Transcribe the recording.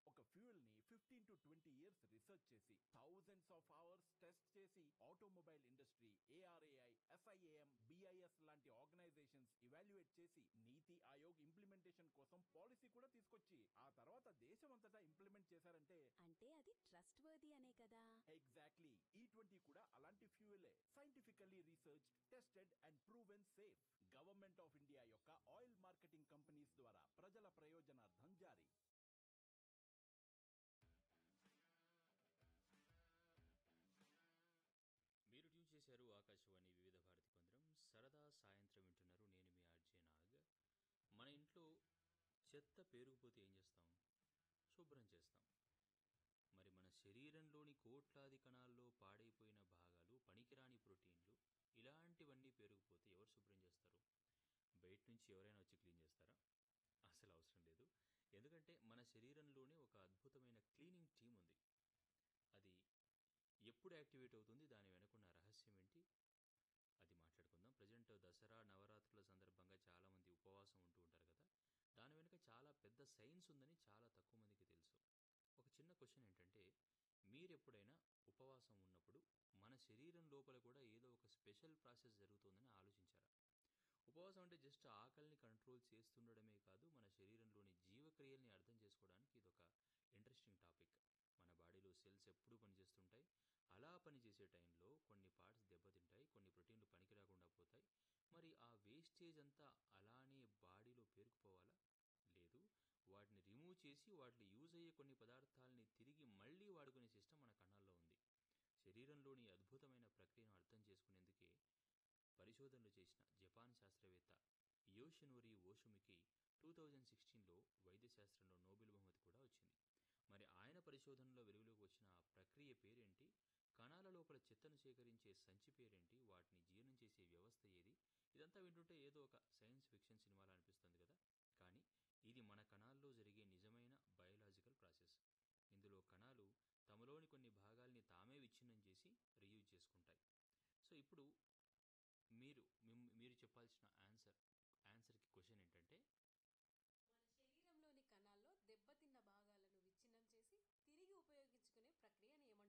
ఒక ఫ్యూయల్ ని fifteen to twenty years research చేసి థౌజండ్స్ ఆఫ్ అవర్స్ టెస్ట్ చేసి automobile industry ARAI SIAM BIS లాంటి ఆర్గనైజేషన్స్ ఇవాల్యుయేట్ చేసి నీతి ఆయోగ్ ఇంప్లిమెంటేషన్ కోసం పాలసీ కూడా తీసుకొచ్చి ఆ తర్వాత దేశమంతటా ఇంప్లిమెంట్ చేశారంటే అంటే అది ట్రస్ట్ వర్ది అనే కదా ఎగ్జాక్ట్లీ ఈ ట్వంటీ కూడా అలాంటి ఫ్యూయలే scientifically research tested and proven safe government of India యొక్క ఆయిల్ మార్కెటింగ్ కంపెనీస్ ద్వారా ప్రజల ప్రయోజనార్థం జారీ మీరు ట్యూన్ చేశారు ఆకాశవాణి వివిధ భారతి కేంద్రం సరదా సాయంత్రం వింటున్నారు నేను మీ ఆర్జే నాగ్ మన ఇంట్లో చెత్త పేరుకుపోతే ఏం చేస్తాం శుభ్రం చేస్తాం మరి మన శరీరంలోని కోట్లాది కణాల్లో పాడైపోయిన భాగాలు పనికిరాని ప్రోటీన్లు ఇలాంటివన్నీ పేరుకుపోతే ఎవరు శుభ్రం చేస్తారు బయట నుంచి ఎవరైనా వచ్చి క్లీన్ చేస్తారా అసలు అవసరం లేదు ఎందుకంటే మన శరీరంలోనే ఒక అద్భుతమైన క్లీనింగ్ టీం ఉంది అది ఎప్పుడు యాక్టివేట్ అవుతుంది దాని వెనుకున్న రహస్యం ఏంటి అది మాట్లాడుకుందాం ప్రజెంట్ దసరా నవరాత్రుల సందర్భంగా చాలామంది ఉపవాసం ఉంటూ ఉంటారు కదా దాని వెనుక చాలా పెద్ద సైన్స్ ఉందని చాలా తక్కువ మందికి తెలుసు ఒక చిన్న క్వశ్చన్ ఏంటంటే మీరు ఎప్పుడైనా ఉపవాసం ఉన్నప్పుడు మన శరీరం లోపల కూడా ఏదో ఒక స్పెషల్ ప్రాసెస్ జరుగుతుందని ఆలోచించారా ఉపవాసం అంటే జస్ట్ ఆకలిని కంట్రోల్ చేస్తుండడమే కాదు మన శరీరంలోని జీవక్రియల్ని అర్థం చేసుకోవడానికి ఇది ఒక ఇంట్రెస్టింగ్ టాపిక్ మన బాడీలో సెల్స్ ఎప్పుడూ పనిచేస్తుంటాయి అలా పనిచేసే టైంలో కొన్ని పార్ట్స్ దెబ్బతింటాయి కొన్ని ప్రోటీన్లు పనికి రాకుండా పోతాయి మరి ఆ వేస్టేజ్ అంతా అలానే బాడీలో పేరుకుపోవాలా లేదు వాటిని రిమూవ్ చేసి వాటిని యూజ్ అయ్యే కొన్ని పదార్థాలని తిరిగి మళ్ళీ వాడుకునే సిస్టమ్ మన కణాల్లో ఉంది శరీరంలోని అద్భుతమైన ప్రక్రియను అర్థం చేసుకునేందుకే పరిశోధనలు చేసిన జపాన్ శాస్త్రవేత్త యోషినోరి ఓషుమికి టూ థౌజండ్ సిక్స్టీన్లో వైద్యశాస్త్రంలో నోబెల్ బహుమతి కూడా వచ్చింది మరి ఆయన పరిశోధనలో వెలుగులోకి వచ్చిన ఆ ప్రక్రియ పేరేంటి కణాల లోపల చెత్తను సేకరించే సంచి పేరేంటి వాటిని జీర్ణం చేసే వ్యవస్థ ఏది ఇదంతా వింటుంటే ఏదో ఒక సైన్స్ ఫిక్షన్ సినిమాలా అనిపిస్తుంది కదా కానీ ఇది మన కణాల్లో జరిగే నిజమైన బయోలాజికల్ ప్రాసెస్ ఇందులో కణాలు తమలోని కొన్ని భాగాల్ని తామే విచ్ఛిన్నం చేసి రీయూజ్ చేసుకుంటాయి సో ఇప్పుడు మీరు మిమ్- మీరు చెప్పాల్సిన ఆన్సర్ ఆన్సర్కి క్వశ్చన్ ఏంటంటే మన శరీరంలోని కణాల్లో దెబ్బతిన్న భాగాలను విచ్ఛిన్నం చేసి తిరిగి ఉపయోగించుకునే ప్రక్రియను ఏమంటారు